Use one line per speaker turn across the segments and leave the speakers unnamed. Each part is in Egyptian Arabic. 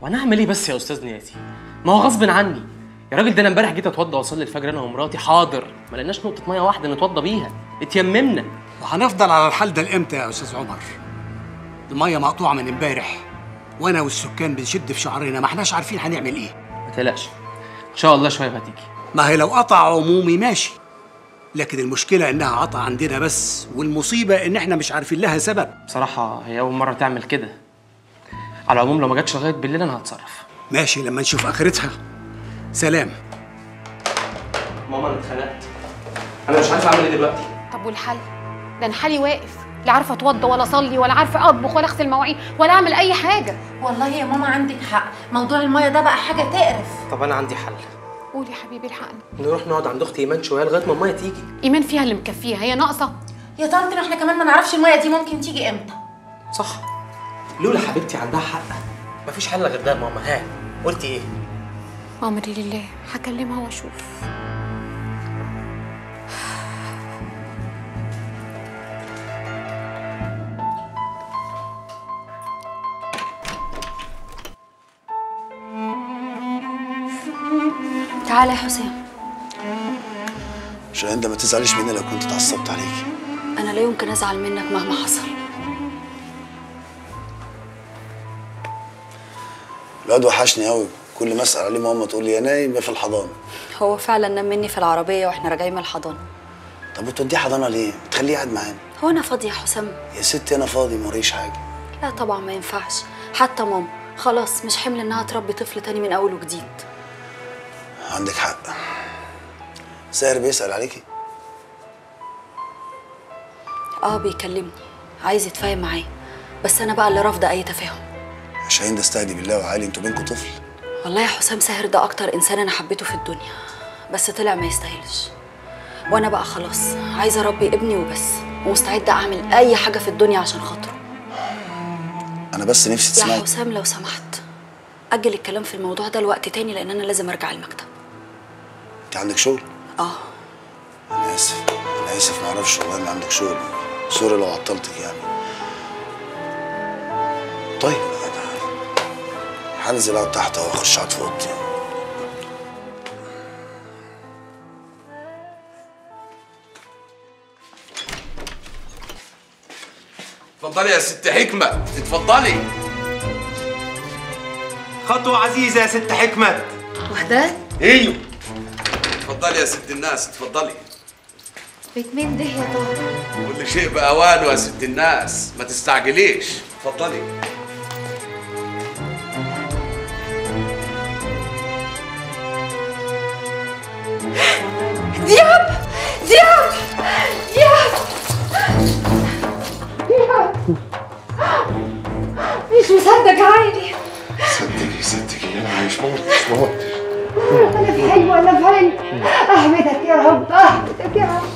وانا اعمل ايه بس يا استاذ نيازي ما هو غصب عني يا راجل ده انا امبارح جيت اتوضى واصلي الفجر انا ومراتي حاضر ما لقيناش نقطه ميه واحده نتوضى بيها اتيممنا
وهنفضل على الحال ده لامتى يا استاذ عمر الميه مقطوعه من امبارح وانا والسكان بنشد في شعرنا ما احناش عارفين هنعمل ايه
ما تقلقش ان شاء الله شويه وهتيجي
ما هي لو قطع عمومي ماشي لكن المشكله انها قطع عندنا بس والمصيبه ان احنا مش عارفين لها سبب
بصراحه هي اول مره تعمل كده على العموم لو ما جاتش لغايه بالليل انا هتصرف
ماشي لما نشوف اخرتها سلام
ماما انا اتخنقت انا مش عارف اعمل ايه دلوقتي
طب والحل ده انا حالي واقف لا عارفه اتوضى ولا اصلي ولا عارفه اطبخ ولا اغسل مواعين ولا اعمل اي حاجه
والله يا ماما عندك حق موضوع الميه ده بقى حاجه تقرف
طب انا عندي حل
قول يا حبيبي الحقني
نروح نقعد عند اختي ايمان شويه لغايه ما الميه تيجي
ايمان فيها اللي مكفيها هي ناقصه
يا طنط احنا كمان ما نعرفش الميه دي ممكن تيجي امتى
صح لولا حبيبتي عندها حق مفيش حل غير ده يا ماما ها قلتي ايه
امري لله هكلمها واشوف
تعالى يا حسام
عشان انت ما تزعليش مني لو كنت اتعصبت عليكي
انا لا يمكن ازعل منك مهما حصل
الواد وحشني قوي كل ما اسال عليه ماما تقول لي يا نايم يا في الحضانه
هو فعلا نام مني في العربيه واحنا راجعين من الحضانه
طب وتوديه حضانه ليه؟ بتخليه قاعد معانا
هو انا فاضيه يا حسام
يا ستي انا فاضي موريش حاجه
لا طبعا ما ينفعش حتى ماما خلاص مش حمل انها تربي طفل تاني من اول وجديد
عندك حق ساهر بيسال عليكي
اه بيكلمني عايز يتفاهم معايا بس انا بقى اللي رافضه اي تفاهم
شاهين ده استهدي بالله وعالي انتوا بينكم طفل
والله يا حسام ساهر ده اكتر انسان انا حبيته في الدنيا بس طلع ما يستاهلش وانا بقى خلاص عايزه اربي ابني وبس ومستعده اعمل اي حاجه في الدنيا عشان خاطره
انا بس نفسي
يا
تسمعي
حسام لو سمحت اجل الكلام في الموضوع ده لوقت تاني لان انا لازم ارجع المكتب
انت عندك شغل
اه
انا اسف انا اسف ما اعرفش والله ان عندك شغل سوري لو عطلتك يعني طيب انا هنزل اقعد تحت واخش اقعد في اوضتي
اتفضلي يا ست حكمة اتفضلي
خطوة عزيزة يا ست حكمة
وحدات
ايوه اتفضلي يا ست الناس اتفضلي
بيت مين ده يا طارق
كل شيء بأوانه يا ست الناس ما تستعجليش اتفضلي
دياب دياب دياب دياب مش مصدق عيني
صدقي صدقي انا عايش موت مش موت
انا في حلم وانا في حلم احمدك يا رب احمدك يا رب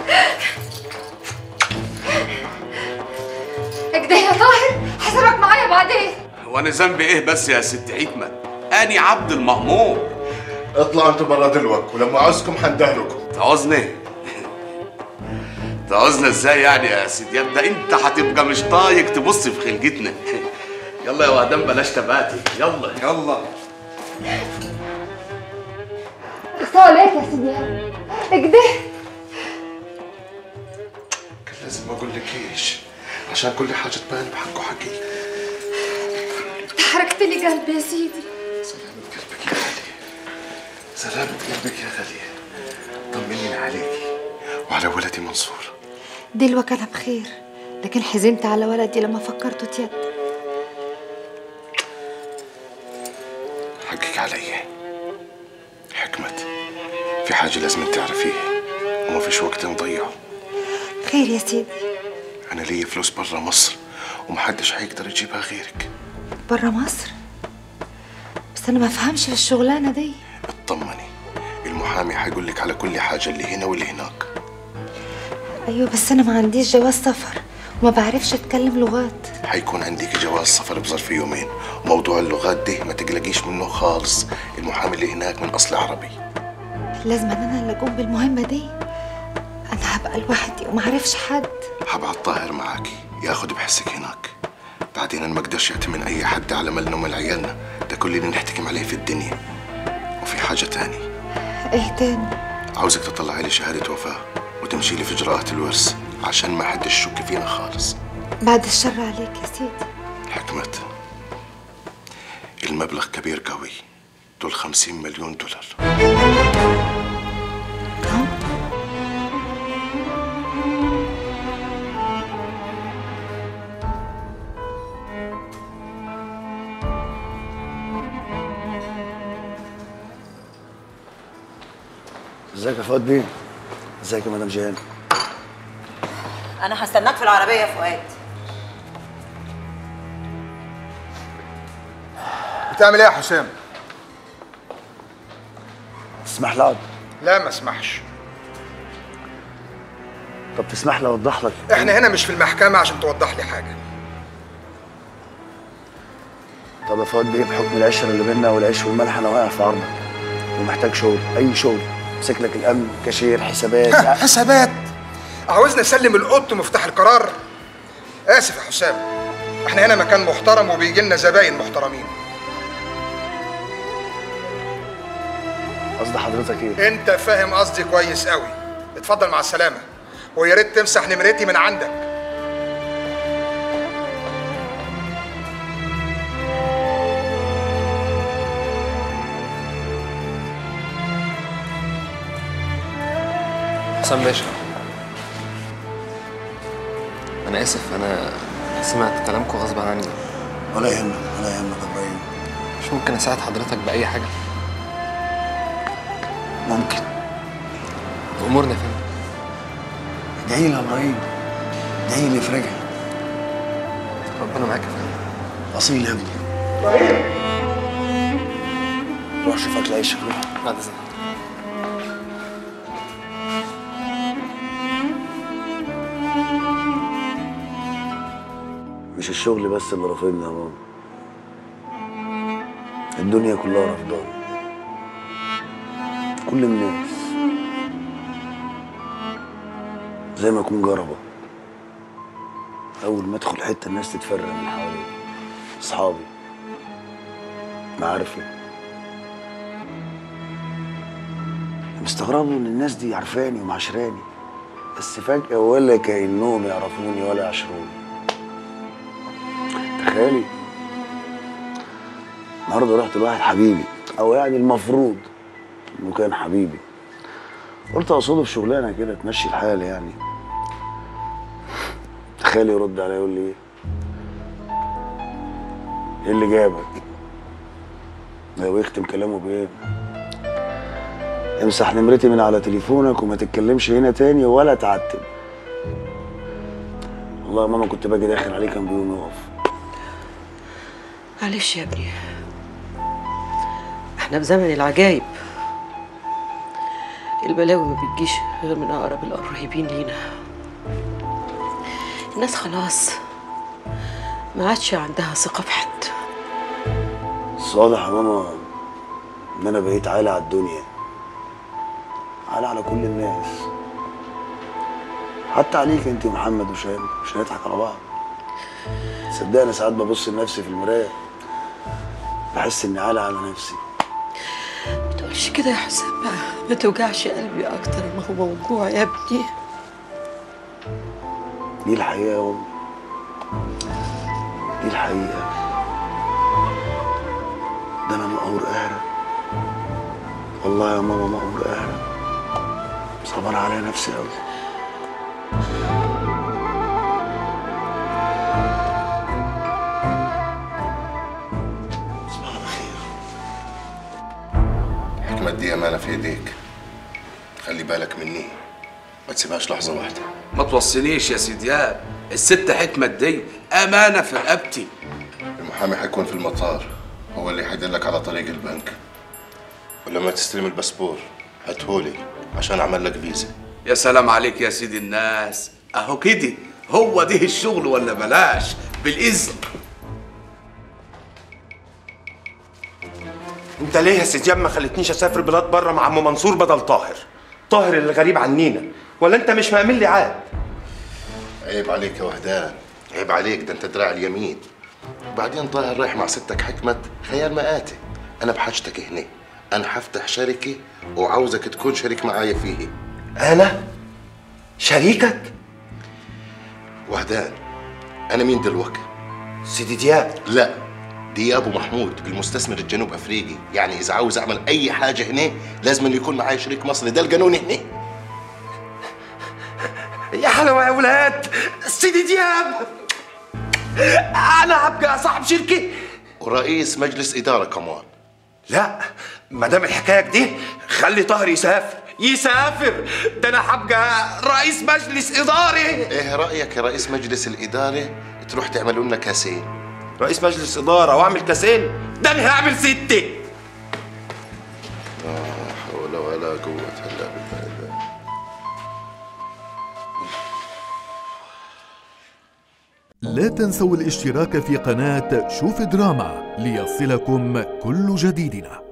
اكده يا طاهر حسابك معايا بعدين
وانا ذنبي ايه بس يا ست حكمة اني عبد المأمور
اطلعوا انتوا برا دلوك ولما عاوزكم حندهلكم
تعوزني تعوزنا ازاي يعني يا سيدي ده انت هتبقى مش طايق تبص في خلقتنا يلا يا وهدان بلاش تباتي يلا يلا
اقطعوا عليك يا سيدي اكده
كان لازم ما اقول لكيش عشان كل حاجه تبان بحقه حقيقي
حركت لي قلبي يا سيدي
سلامة قلبك يا غالية طمنين عليكي وعلى ولدي منصور
دلوقتي انا بخير لكن حزنت على ولدي لما فكرته تيد
حقك علي حكمة في حاجة لازم تعرفيها وما فيش وقت نضيعه
خير يا سيدي
أنا ليا فلوس برا مصر ومحدش هيقدر يجيبها غيرك
برا مصر بس انا ما فهمش في الشغلانه دي
اطمني المحامي هيقول لك على كل حاجة اللي هنا واللي هناك
ايوه بس انا ما عنديش جواز سفر وما بعرفش اتكلم لغات
هيكون عندك جواز سفر بظرف يومين وموضوع اللغات ده ما تقلقيش منه خالص المحامي اللي هناك من أصل عربي
لازم انا اللي اقوم بالمهمه دي انا هبقى لوحدي وما اعرفش حد
هبعت طاهر معاكي ياخد بحسك هناك بعدين أنا ما اقدرش يأتمن أي حد على مالنا ومال عيالنا ده كل اللي نحتكم عليه في الدنيا وفي حاجة تاني
ايه تاني
عاوزك تطلع لي شهادة وفاة وتمشي لي في إجراءات الورث عشان ما حدش يشك فينا خالص
بعد الشر عليك يا سيدي
حكمة المبلغ كبير قوي دول خمسين مليون دولار
ازيك يا فؤاد بيه ازيك يا مدام جيهان
انا هستناك في العربيه يا فؤاد
بتعمل ايه يا حسام؟
تسمح لي اقعد
لا ما اسمحش
طب تسمح لي اوضح لك
احنا هنا مش في المحكمة عشان توضح لي حاجة
طب يا فؤاد بيه بحكم العشره اللي بينا والعيش والملح انا واقع في عرضك ومحتاج شغل اي شغل امسك لك الامن كاشير حسابات
حسابات عاوزني اسلم القط مفتاح القرار اسف يا حسام احنا هنا مكان محترم وبيجي لنا زباين محترمين
قصد حضرتك ايه
انت فاهم قصدي كويس قوي اتفضل مع السلامة ويا ريت تمسح نمرتي من عندك
حسام باشا انا اسف انا سمعت كلامكم غصب عني
ولا يهمك ولا يهمك يا ابراهيم
مش ممكن اساعد حضرتك باي حاجه
ممكن
امورنا يا فندم
ادعي لي يا ابراهيم ادعي لي في رجعي
ربنا معاك يا فندم
اصيل يا ابني روح شوف اكل عيشك روح
بعد اذنك
مش الشغل بس اللي رافضني يا ماما الدنيا كلها رافضاني كل الناس زي ما اكون جربة اول ما ادخل حته الناس تتفرق من حواليا اصحابي معارفي مستغربوا ان الناس دي عارفاني ومعاشراني بس فجأة ولا كأنهم يعرفوني ولا يعاشروني تخيلي النهارده رحت لواحد حبيبي او يعني المفروض انه كان حبيبي قلت اقصده في شغلانه كده تمشي الحال يعني تخيلي يرد عليا يقول لي ايه ايه اللي جابك لو يختم كلامه بايه امسح نمرتي من على تليفونك وما تتكلمش هنا تاني ولا تعتب والله يا ماما كنت باجي داخل عليه كان بيقوم يقف
معلش يا ابني احنا في زمن العجايب البلاوي ما بتجيش غير من اقرب القريبين لينا الناس خلاص ما عادش عندها ثقة في حد
بس واضح يا ماما ان انا بقيت عالي على الدنيا عالي على كل الناس حتى عليك انت ومحمد وشام مش هنضحك على بعض صدقني انا ساعات ببص لنفسي في المرايه بحس اني عالي على نفسي
ما تقولش كده يا حسام بقى ما توجعش قلبي اكتر ما هو موجوع يا ابني
دي الحقيقه يا امي دي الحقيقه ده انا مقهور قهرة والله يا ماما مقهور قهرة صبر على نفسي قوي
حكمة دي أمانة في إيديك خلي بالك مني ما تسيبهاش لحظة واحدة
ما توصينيش يا سيدياب الست حكمة دي أمانة في رقبتي
المحامي حيكون في المطار هو اللي حيدلك على طريق البنك ولما تستلم الباسبور هاتهولي عشان أعمل لك فيزا
يا سلام عليك يا سيدي الناس أهو كده هو ده الشغل ولا بلاش بالإذن
انت ليه يا سيدياب ما خلتنيش اسافر بلاد بره مع ام منصور بدل طاهر طاهر اللي غريب عنينا ولا انت مش مأمن لي عاد
عيب عليك يا وهدان عيب عليك ده أنت دراع اليمين بعدين طاهر رايح مع ستك حكمت خيال مآتي انا بحاجتك هنا انا حفتح شركه وعاوزك تكون شريك معايا فيه
انا شريكك
وهدان انا مين دلوقتي
سيدي دياب
لا دياب ومحمود المستثمر الجنوب افريقي يعني اذا عاوز اعمل اي حاجه هنا لازم أن يكون معايا شريك مصري ده القانون هنا
يا حلاوه يا ولاد سيدي دياب انا هبقى صاحب شركه
ورئيس مجلس اداره كمان
لا ما دام الحكايه كده خلي طاهر يسافر يسافر ده انا هبقى رئيس مجلس اداري
ايه رايك يا رئيس مجلس الاداره تروح تعملوا لنا كاسين
رئيس مجلس اداره واعمل كاسين ده انا هعمل سته
لا حول ولا قوه الا بالله
لا تنسوا الاشتراك في قناة شوف دراما ليصلكم كل جديدنا